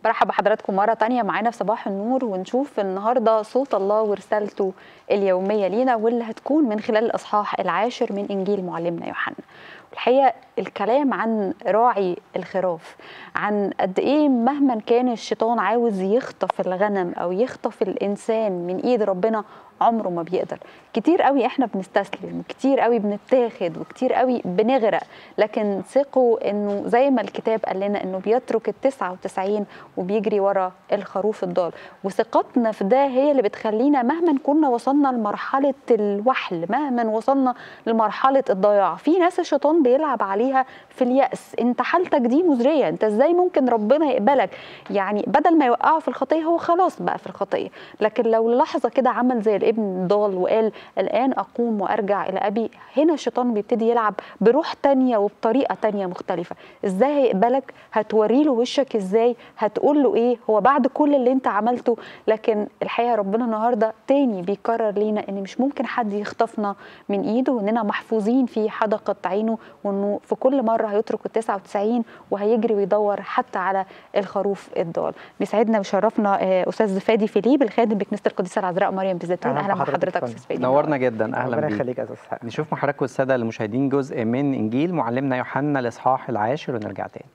برحب بحضراتكم مرة تانية معانا في صباح النور ونشوف النهاردة صوت الله ورسالته اليومية لينا واللي هتكون من خلال الأصحاح العاشر من إنجيل معلمنا يوحنا الحقيقة الكلام عن راعي الخراف عن قد إيه مهما كان الشيطان عاوز يخطف الغنم أو يخطف الإنسان من إيد ربنا عمره ما بيقدر كتير قوي احنا بنستسلم وكتير قوي بنتاخد وكتير قوي بنغرق لكن ثقوا انه زي ما الكتاب قال لنا انه بيترك ال 99 وبيجري ورا الخروف الضال وثقتنا في ده هي اللي بتخلينا مهما كنا وصلنا لمرحله الوحل مهما وصلنا لمرحله الضياع في ناس الشيطان بيلعب عليها في اليأس انت حالتك دي مزريه انت ازاي ممكن ربنا يقبلك يعني بدل ما يوقعه في الخطيه هو خلاص بقى في الخطيه لكن لو لحظه كده عمل زي الابن ضال وقال الآن أقوم وأرجع إلى أبي هنا الشيطان بيبتدي يلعب بروح تانية وبطريقة تانية مختلفة إزاي هيقبلك هتوري له وشك إزاي هتقول له إيه هو بعد كل اللي أنت عملته لكن الحقيقة ربنا النهاردة تاني بيكرر لينا إن مش ممكن حد يخطفنا من إيده وإننا محفوظين في حدقة عينه وإنه في كل مرة هيترك ال 99 وهيجري ويدور حتى على الخروف الضال بيسعدنا ويشرفنا أستاذ فادي فيليب الخادم بكنيسة القديسة العذراء مريم بالزيتون اهلا بحضرتك استاذ فادي نورنا جدا اهلا ربنا بيك يخليك يا استاذ حق. نشوف مع حضراتكم الساده المشاهدين جزء من انجيل معلمنا يوحنا الاصحاح العاشر ونرجع تاني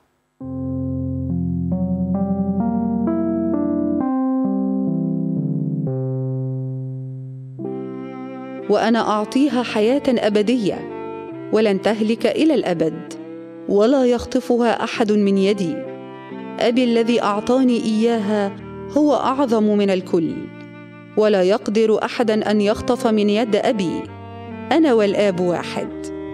وانا اعطيها حياه ابديه ولن تهلك الى الابد ولا يخطفها احد من يدي ابي الذي اعطاني اياها هو اعظم من الكل ولا يقدر احدا ان يخطف من يد ابي انا والاب واحد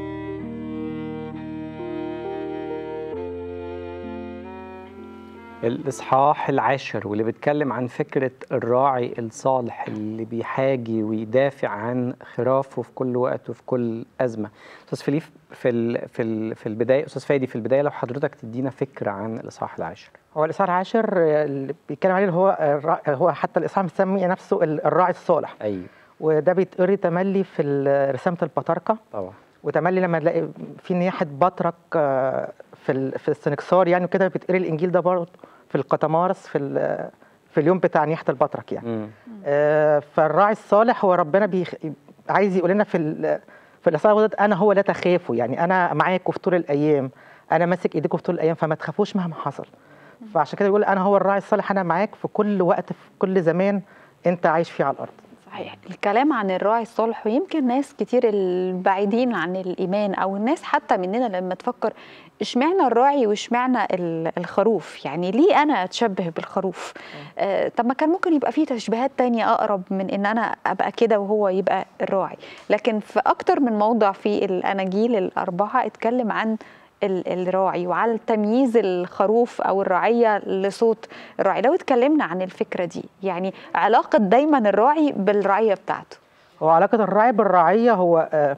الاصحاح العاشر واللي بيتكلم عن فكره الراعي الصالح اللي بيحاجي ويدافع عن خرافه في كل وقت وفي كل ازمه استاذ فيليب في ال في ال في البدايه استاذ فادي في البدايه لو حضرتك تدينا فكره عن الاصحاح العاشر هو الاصحاح العاشر اللي بيتكلم عليه اللي هو الرا- هو حتى الاصحاح مسمي نفسه الراعي الصالح ايوه وده بيتقري تملي في ال- رسامه البطاركه طبعا وتملي لما تلاقي في نياحه بطرك آه، في ال- في السنكسار يعني وكده بيتقري الانجيل ده برضه في القطمارس في ال- في اليوم بتاع نياحه البطرك يعني مم. آه، فالراعي الصالح هو ربنا بيخ... عايز يقول لنا في ال... في الاصحاح ده انا هو لا تخافوا يعني انا معاكم في طول الايام انا ماسك ايديكم في طول الايام فما تخافوش مهما حصل فعشان كده بيقول انا هو الراعي الصالح انا معاك في كل وقت في كل زمان انت عايش فيه على الارض صحيح الكلام عن الراعي الصالح ويمكن ناس كتير البعيدين عن الإيمان أو الناس حتى مننا لما تفكر اشمعنى الراعي واشمعنى ال- الخروف يعني ليه أنا أتشبه بالخروف آه طب ما كان ممكن يبقى فيه تشبيهات تانية أقرب من إن أنا أبقى كده وهو يبقى الراعي لكن في أكتر من موضع في الأناجيل الأربعة اتكلم عن ال- الراعي وعلى تمييز الخروف او الرعيه لصوت الراعي لو اتكلمنا عن الفكره دي يعني علاقه دايما الراعي بالرعيه بتاعته هو علاقه الراعي بالرعيه هو آه،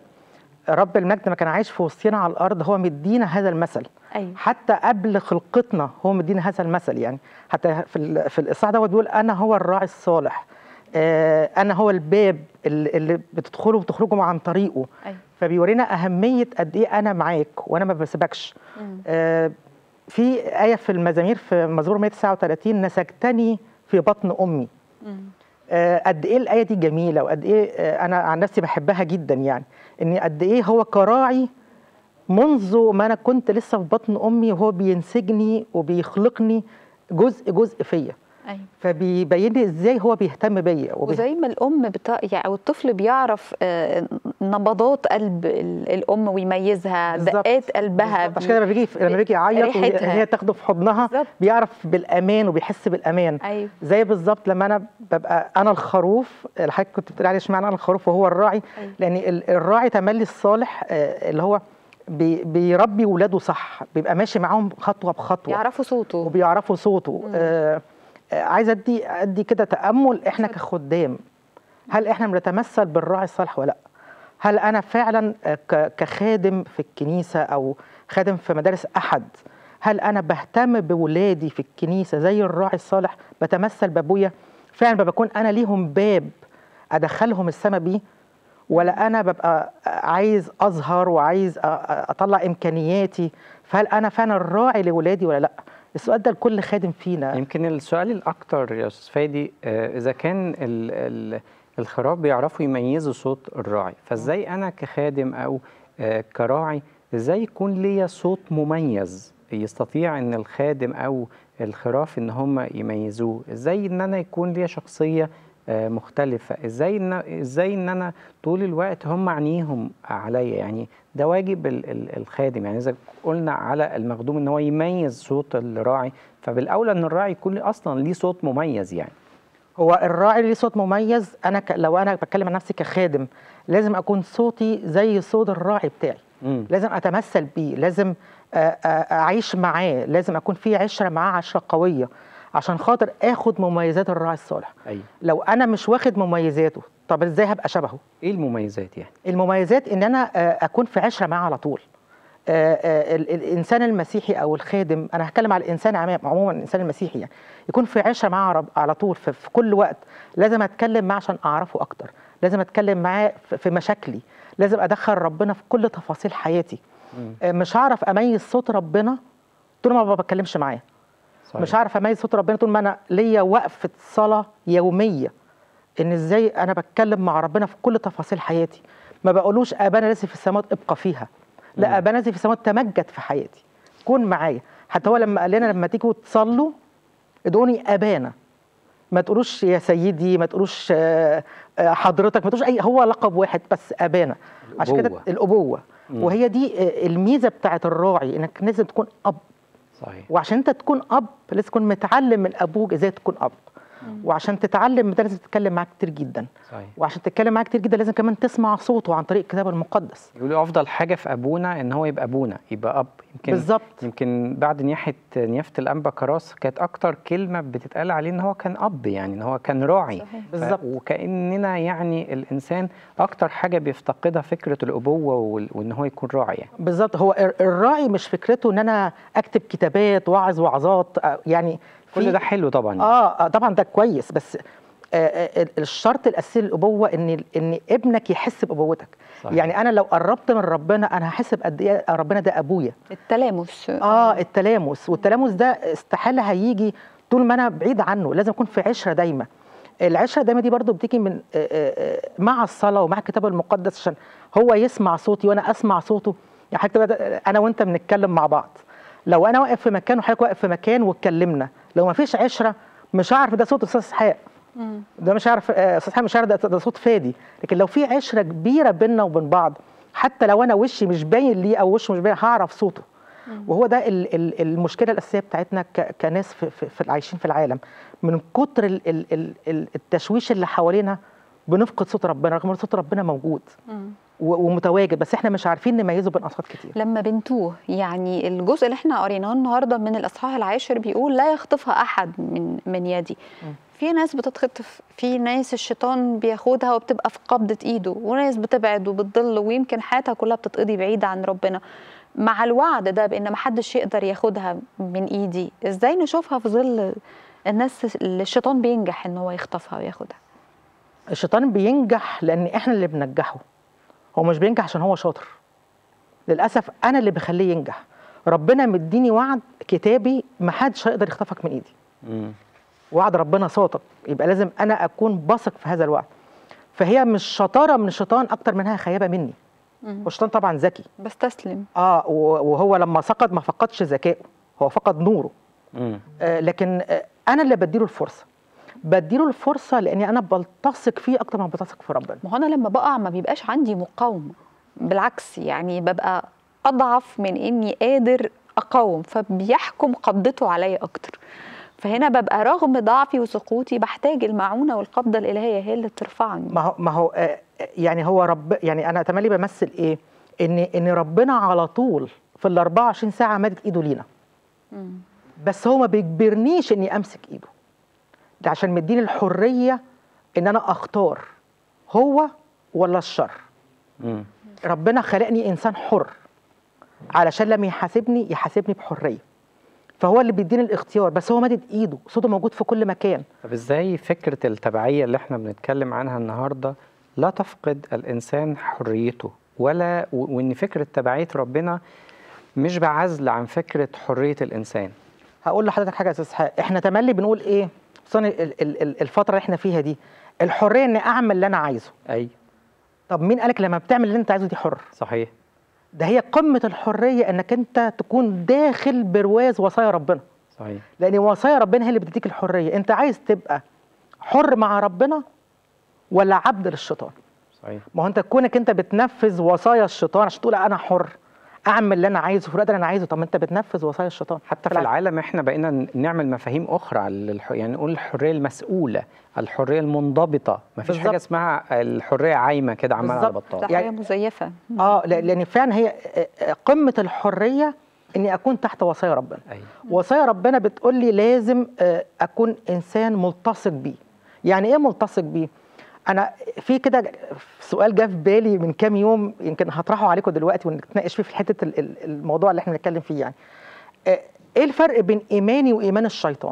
رب المجد لما كان عايش في وسطنا على الارض هو مدينا هذا المثل ايوه حتى قبل خلقتنا هو مدينا هذا المثل يعني حتى في ال- في الاصحاح دوت بيقول انا هو الراعي الصالح آه، انا هو الباب اللي اللي بتدخلوا وتخرجوا عن طريقه ايوه فبيورينا اهميه قد ايه انا معاك وانا ما بسيبكش مم. آه، في ايه في المزامير في مزمور 139 نسجتني في بطن امي مم. آه، قد ايه الايه دي جميله وقد ايه آه، انا عن نفسي بحبها جدا يعني ان قد ايه هو كراعي منذ ما انا كنت لسه في بطن امي وهو بينسجني وبيخلقني جزء جزء فيا ايوه فبيبين لي ازاي هو بيهتم بيا وبيه- وزي ما الام بتا... يعني او الطفل بيعرف آه، نبضات قلب ال- الام ويميزها بالظبط. دقات قلبها بالظبط. عشان كده لما بيجي لما بيجي يعيط ريحتها. وهي تاخده في حضنها بالظبط. بيعرف بالامان وبيحس بالامان ايوه زي بالظبط لما انا ببقى انا الخروف الحاجه كنت بتقول عليه اشمعنى انا الخروف وهو الراعي أيوة. لان ال- الراعي تملي الصالح آه، اللي هو بي- بيربي ولاده صح بيبقى ماشي معاهم خطوه بخطوه يعرفوا صوته وبيعرفوا صوته مم. آه آه، عايزه ادي ادي كده تامل احنا كخدام هل احنا بنتمثل بالراعي الصالح ولا لا هل انا فعلا آه، ك- كخادم في الكنيسه او خادم في مدارس احد هل انا بهتم بولادي في الكنيسه زي الراعي الصالح بتمثل بابويا فعلا بكون انا ليهم باب ادخلهم السما بيه ولا انا ببقى عايز اظهر وعايز أ- أ- اطلع امكانياتي فهل انا فعلا الراعي لاولادي ولا لا السؤال ده لكل خادم فينا يمكن السؤال الاكتر يا استاذ فادي آه، اذا كان ال ال الخراف بيعرفوا يميزوا صوت الراعي فازاي انا كخادم او آه، كراعي ازاي يكون ليا صوت مميز يستطيع ان الخادم او الخراف ان هم يميزوه ازاي ان انا يكون ليا شخصيه آه، مختلفه ازاي ان ازاي ان انا طول الوقت هم عينيهم عليا يعني ده واجب ال- ال- الخادم يعني اذا قلنا على المخدوم ان هو يميز صوت الراعي فبالاولى ان الراعي يكون اصلا ليه صوت مميز يعني هو الراعي ليه صوت مميز انا ك... لو انا بتكلم عن نفسي كخادم لازم اكون صوتي زي صوت الراعي بتاعي مم. لازم اتمثل بيه لازم آه، آه، اعيش معاه لازم اكون في عشره معاه عشره قويه عشان خاطر اخد مميزات الراعي الصالح ايوه لو انا مش واخد مميزاته طب ازاي هبقى شبهه ايه المميزات يعني المميزات ان انا آه، اكون في عشره معاه على طول آه، آه، ال- الانسان المسيحي او الخادم انا هتكلم على الانسان عموما عموما الانسان المسيحي يعني يكون في عشره معاه رب- على طول في, في كل وقت لازم اتكلم معاه عشان اعرفه اكتر لازم اتكلم معاه في في مشاكلي لازم ادخل ربنا في كل تفاصيل حياتي مم. آه، مش هعرف اميز صوت ربنا طول ما ما بتكلمش معاه صحيح. مش عارف اميز صوت ربنا طول ما انا ليا وقفه صلاه يوميه ان ازاي انا بتكلم مع ربنا في كل تفاصيل حياتي ما بقولوش ابانا الذي في السماوات ابقى فيها مم. لا ابانا الذي في السماوات تمجد في حياتي كون معايا حتى هو لما قال لنا لما تيجوا تصلوا ادعوني ابانا ما تقولوش يا سيدي ما تقولوش آه، آه، حضرتك ما تقولوش اي هو لقب واحد بس ابانا عشان كده الأبوة. الابوه مم. وهي دي آه، الميزه بتاعت الراعي انك لازم تكون اب صحيح وعشان انت تكون اب لازم تكون متعلم من ابوك ازاي تكون اب وعشان تتعلم ده لازم تتكلم معاه كتير جدا صحيح وعشان تتكلم معاه كتير جدا لازم كمان تسمع صوته عن طريق الكتاب المقدس يقولوا افضل حاجه في ابونا ان هو يبقى ابونا يبقى اب يمكن بالظبط يمكن بعد نياحه نيافه الانبا كراس كانت اكتر كلمه بتتقال عليه ان هو كان اب يعني ان هو كان راعي صحيح. بالظبط. ف- وكاننا يعني الانسان اكتر حاجه بيفتقدها فكره الابوه وال- وان هو يكون راعي يعني بالظبط هو الر- الراعي مش فكرته ان انا اكتب كتابات واعظ وعظات آه، يعني كل في- ده حلو طبعا يعني. اه آه، طبعا ده كويس بس آه، آه، الشرط الاساسي للابوه ان ان ابنك يحس بابوتك صحيح. يعني انا لو قربت من ربنا انا هحس بقد ايه ربنا ده ابويا التلامس اه التلامس والتلامس ده استحاله هيجي طول ما انا بعيد عنه لازم اكون في عشره دايما العشره دايما دي برضو بتيجي من آه، آه، آه، مع الصلاه ومع الكتاب المقدس عشان هو يسمع صوتي وانا اسمع صوته يعني حضرتك بقى- انا وانت بنتكلم مع بعض لو انا واقف في مكان وحضرتك واقف في مكان واتكلمنا لو ما فيش عشره مش هعرف ده صوت استاذ اسحاق مم. ده مش عارف آه، استاذ اسحاق مش عارف ده, ده صوت فادي لكن لو في عشره كبيره بيننا وبين بعض حتى لو انا وشي مش باين ليه او وشه مش باين هعرف صوته وهو ده ال- ال- المشكله الاساسيه بتاعتنا ك- كناس في, في, في عايشين في العالم من كتر ال- ال- ال- ال- التشويش اللي حوالينا بنفقد صوت ربنا رغم ان صوت ربنا موجود مم. و- ومتواجد بس احنا مش عارفين نميزه بين اصوات كتير لما بنتوه يعني الجزء اللي احنا قريناه النهارده من الاصحاح العاشر بيقول لا يخطفها احد من من يدي مم. في ناس بتتخطف في ناس الشيطان بياخدها وبتبقى في قبضة ايده وناس بتبعد وبتضل ويمكن حياتها كلها بتتقضي بعيدة عن ربنا مع الوعد ده بان محدش يقدر ياخدها من ايدي ازاي نشوفها في ظل الناس اللي الشيطان بينجح ان هو يخطفها وياخدها الشيطان بينجح لان احنا اللي بننجحه هو مش بينجح عشان هو شاطر للاسف انا اللي بخليه ينجح ربنا مديني وعد كتابي محدش هيقدر يخطفك من ايدي مم. وعد ربنا صادق يبقى لازم انا اكون بثق في هذا الوعد فهي مش شطاره من الشيطان اكتر منها خيابه مني مم. والشيطان طبعا ذكي بستسلم اه و- وهو لما سقط ما فقدش ذكائه هو فقد نوره مم. آه لكن آه انا اللي بديله الفرصه بديله الفرصه لاني انا بلتصق فيه اكتر ما بلتصق في ربنا ما هو انا لما بقع ما بيبقاش عندي مقاومه بالعكس يعني ببقى اضعف من اني قادر اقاوم فبيحكم قبضته عليا اكتر فهنا ببقى رغم ضعفي وسقوطي بحتاج المعونه والقبضه الالهيه هي اللي ترفعني ما هو ما هو آه يعني هو رب يعني انا تملي بمثل ايه ان ان ربنا على طول في ال 24 ساعه مادت ايده لينا مم. بس هو ما بيجبرنيش اني امسك ايده ده عشان مديني الحريه ان انا اختار هو ولا الشر مم. ربنا خلقني انسان حر علشان لما يحاسبني يحاسبني بحريه فهو اللي بيديني الاختيار بس هو مادد ايده صوته موجود في كل مكان طب ازاي فكرة التبعية اللي احنا بنتكلم عنها النهاردة لا تفقد الإنسان حريته ولا و- وإن فكرة تبعية ربنا مش بعزل عن فكرة حرية الإنسان هقول لحضرتك حاجه يا استاذ اسحاق احنا تملي بنقول ايه خصوصا ال- ال- ال- الفتره اللي احنا فيها دي الحريه اني اعمل اللي انا عايزه اي طب مين قالك لما بتعمل اللي انت عايزه دي حر صحيح ده هي قمه الحريه انك انت تكون داخل برواز وصايا ربنا صحيح لان وصايا ربنا هي اللي بتديك الحريه انت عايز تبقى حر مع ربنا ولا عبد للشيطان صحيح ما هو انت كونك انت بتنفذ وصايا الشيطان عشان تقول انا حر اعمل اللي انا عايزه في الوقت اللي انا عايزه طب ما انت بتنفذ وصايا الشيطان حتى في العالم احنا بقينا ن- نعمل مفاهيم اخرى على الح... يعني نقول الحريه المسؤوله الحريه المنضبطه ما فيش بالظبط. حاجه اسمها الحريه عايمه كده عمال على بالظبط. بطال ده يعني- حاجه مزيفه اه لا- لان فعلا هي آه، آه، قمه الحريه اني اكون تحت وصايا ربنا ايوه وصايا ربنا بتقول لي لازم آه، اكون انسان ملتصق بيه يعني ايه ملتصق بيه انا في كده سؤال جه في بالي من كام يوم يمكن هطرحه عليكم دلوقتي ونتناقش فيه في حته ال- ال- الموضوع اللي احنا بنتكلم فيه يعني آه، ايه الفرق بين ايماني وايمان الشيطان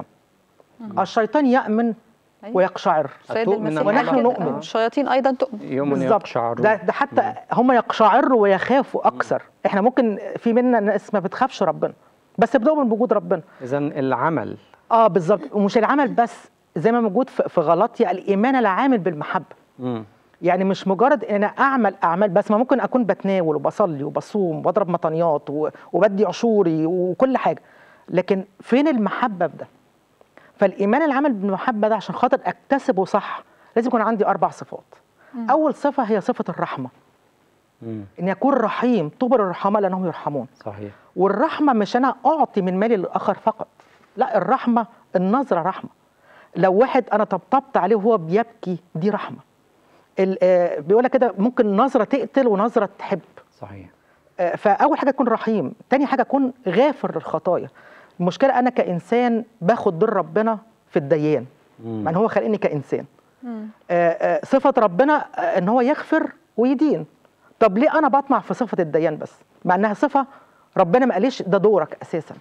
الشيطان يامن أيوة. ويقشعر السيد أتؤمن المسيح ونحن قال كده. نؤمن. آه، الشياطين ايضا تؤمن يوم بالظبط يقشعر ده, ده حتى هم يقشعروا ويخافوا اكثر احنا ممكن في منا ناس ما بتخافش ربنا بس بتؤمن بوجود ربنا اذا العمل اه بالظبط ومش العمل بس زي ما موجود في في غلطية الايمان العامل بالمحبه مم. يعني مش مجرد ان انا اعمل اعمال بس ما ممكن اكون بتناول وبصلي وبصوم وبضرب مطنيات و- وبدي عشوري وكل حاجه لكن فين المحبه في ده فالايمان العامل بالمحبه ده عشان خاطر اكتسبه صح لازم يكون عندي اربع صفات اول صفه هي صفه الرحمه مم. اني اكون رحيم طوبى للرحماء لانهم يرحمون صحيح والرحمه مش انا اعطي من مالي للاخر فقط لا الرحمه النظره رحمه لو واحد انا طبطبت عليه وهو بيبكي دي رحمه ال- آه، بيقولها كده ممكن نظره تقتل ونظره تحب صحيح آه، فاول حاجه اكون رحيم تاني حاجه اكون غافر للخطايا المشكله انا كانسان باخد دور ربنا في الديان مم. مع ان هو خلقني كانسان مم. آه، آه، صفه ربنا آه، ان هو يغفر ويدين طب ليه انا بطمع في صفه الديان بس مع انها صفه ربنا ما قاليش ده دورك اساسا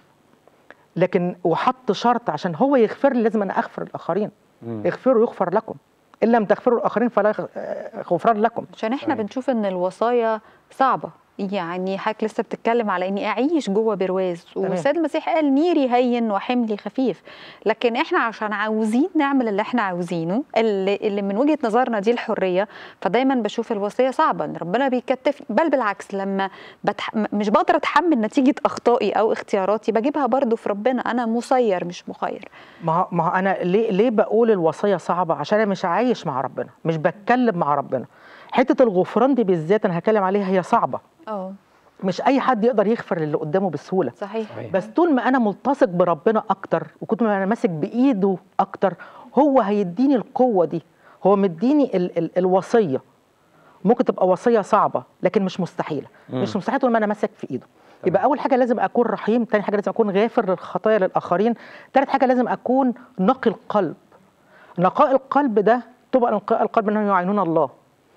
لكن وحط شرط عشان هو يغفر لي لازم انا اغفر الاخرين مم. اغفروا يغفر لكم ان لم تغفروا الاخرين فلا يغ- آه، غفران لكم عشان احنا صحيح. بنشوف ان الوصايا صعبه يعني حضرتك لسه بتتكلم على اني اعيش جوه برواز والسيد المسيح قال ميري هين وحملي خفيف لكن احنا عشان عاوزين نعمل اللي احنا عاوزينه اللي, اللي من وجهه نظرنا دي الحريه فدايما بشوف الوصيه صعبه ان ربنا بيكتف بل بالعكس لما بتح... م- مش بقدر اتحمل نتيجه اخطائي او اختياراتي بجيبها برضو في ربنا انا مسير مش مخير ما هو- ما هو انا ليه ليه بقول الوصيه صعبه عشان انا مش عايش مع ربنا مش بتكلم مع ربنا حته الغفران دي بالذات انا هتكلم عليها هي صعبه اه مش اي حد يقدر يغفر للي قدامه بسهوله صحيح صحيح. بس طول ما انا ملتصق بربنا اكتر وكنت ما انا ماسك بايده اكتر هو هيديني القوه دي هو مديني ال ال الوصيه ممكن تبقى وصيه صعبه لكن مش مستحيله مم. مش مستحيل طول ما انا ماسك في ايده يبقى اول حاجه لازم اكون رحيم تاني حاجه لازم اكون غافر للخطايا للاخرين تالت حاجه لازم اكون نقي القلب نقاء القلب ده تبقى نقاء القلب انهم يعينون الله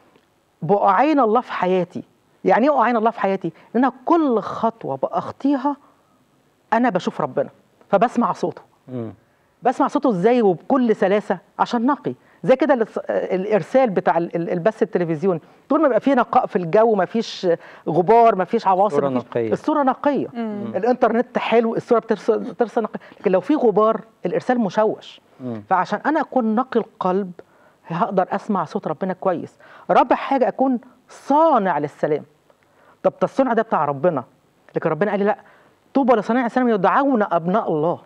بأعين الله في حياتي يعني ايه أعين الله في حياتي ان انا كل خطوه باخطيها انا بشوف ربنا فبسمع صوته مم. بسمع صوته ازاي وبكل سلاسه عشان نقي زي كده الإص- الارسال بتاع ال- ال- البث التلفزيوني طول ما يبقى فيه نقاء في الجو ما فيش غبار ما فيش عواصف الصورة مفيش- نقية. الصوره نقيه مم. الانترنت حلو الصوره بترسل بترسل نقيه لكن لو في غبار الارسال مشوش مم. فعشان انا اكون نقي القلب هقدر اسمع صوت ربنا كويس رابع حاجه اكون صانع للسلام طب ده الصنع ده بتاع ربنا لكن ربنا قال لي لا طوبى لصانع السلام يدعون ابناء الله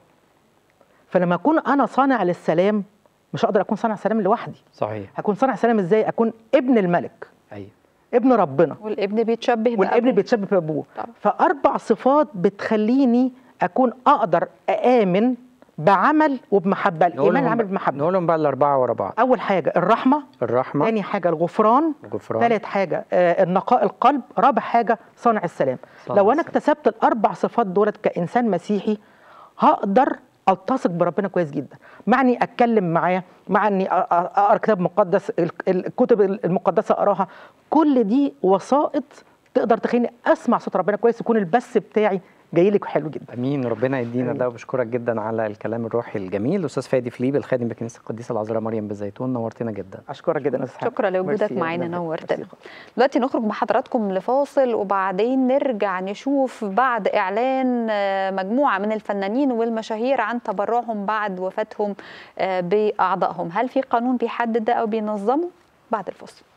فلما اكون انا صانع للسلام مش هقدر اكون صانع سلام لوحدي صحيح هكون صانع سلام ازاي اكون ابن الملك ايوه ابن ربنا والابن بيتشبه والابن بأبوه. بيتشبه بابوه طبعا. فاربع صفات بتخليني اكون اقدر اامن بعمل وبمحبه الايمان العمل بمحبه نقولهم بقى الاربعه ورا بعض اول حاجه الرحمه الرحمه ثاني حاجه الغفران الغفران ثالث حاجه آه، النقاء القلب رابع حاجه صنع السلام صنع لو انا السلام. اكتسبت الاربع صفات دولت كانسان مسيحي هقدر التصق بربنا كويس جدا مع اني اتكلم معاه مع اني أ- أ- اقرا كتاب مقدس ال- الكتب المقدسه اقراها كل دي وسائط تقدر تخليني اسمع صوت ربنا كويس يكون البث بتاعي جاي لك حلو جدا امين ربنا يدينا آمين. ده وبشكرك جدا على الكلام الروحي الجميل استاذ فادي فليب الخادم بكنيسه القديسه العذراء مريم بالزيتون نورتنا جدا اشكرك جدا يا أستاذ حامد. شكرا لوجودك ميرسي، معانا ربنا يخليك. نورتنا ميرسي خالص. دلوقتي نخرج مع حضراتكم لفاصل وبعدين نرجع نشوف بعد اعلان آه، مجموعه من الفنانين والمشاهير عن تبرعهم بعد وفاتهم آه، باعضائهم هل في قانون بيحدد ده او بينظمه بعد الفاصل